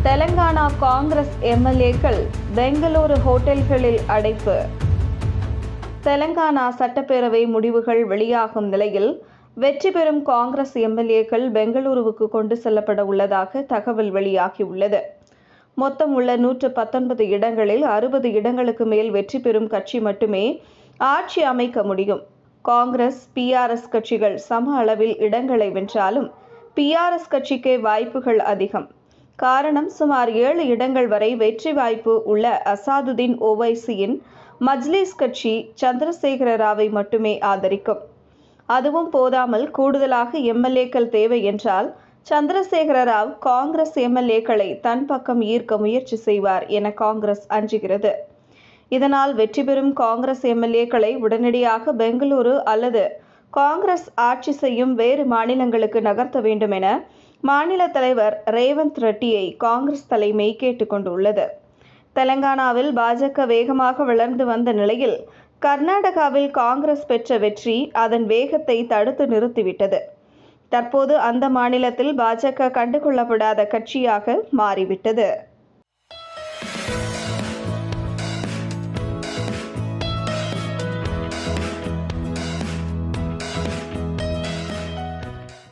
தெலங்கானா காங்கிரஸ் எம்எல்ஏக்கள் பெங்களூரு ஹோட்டல்களில் அடைப்பு தெலங்கானா சட்டப்பேரவை முடிவுகள் வெளியாகும் நிலையில் வெற்றி பெறும் காங்கிரஸ் எம்எல்ஏக்கள் பெங்களூருவுக்கு கொண்டு செல்லப்பட உள்ளதாக தகவல் வெளியாகியுள்ளது மொத்தம் உள்ள நூற்று பத்தொன்பது இடங்களில் அறுபது இடங்களுக்கு மேல் வெற்றி பெறும் கட்சி மட்டுமே ஆட்சி அமைக்க முடியும் காங்கிரஸ் பிஆர்எஸ் கட்சிகள் சம அளவில் இடங்களை வென்றாலும் பிஆர்எஸ் கட்சிக்கே வாய்ப்புகள் அதிகம் காரணம் சுமார் ஏழு இடங்கள் வரை வெற்றி வாய்ப்பு உள்ள அசாதுதீன் ஓவைசியின் மஜ்லிஸ் கட்சி சந்திரசேகர ராவை மட்டுமே ஆதரிக்கும் அதுவும் போதாமல் கூடுதலாக எம்எல்ஏக்கள் தேவை என்றால் சந்திரசேகர ராவ் காங்கிரஸ் எம்எல்ஏக்களை தன் பக்கம் ஈர்க்க முயற்சி செய்வார் என காங்கிரஸ் அஞ்சுகிறது இதனால் வெற்றி பெறும் காங்கிரஸ் எம்எல்ஏக்களை உடனடியாக பெங்களூரு அல்லது காங்கிரஸ் ஆட்சி செய்யும் வேறு மாநிலங்களுக்கு நகர்த்த வேண்டும் என மாநில தலைவர் ரேவந்த் ரெட்டியை காங்கிரஸ் தலைமை கேட்டுக்கொண்டுள்ளது தெலங்கானாவில் பாஜக வேகமாக வளர்ந்து வந்த நிலையில் கர்நாடகாவில் காங்கிரஸ் பெற்ற வெற்றி அதன் வேகத்தை தடுத்து நிறுத்திவிட்டது தற்போது அந்த மாநிலத்தில் பாஜக கண்டுகொள்ளப்படாத கட்சியாக மாறிவிட்டது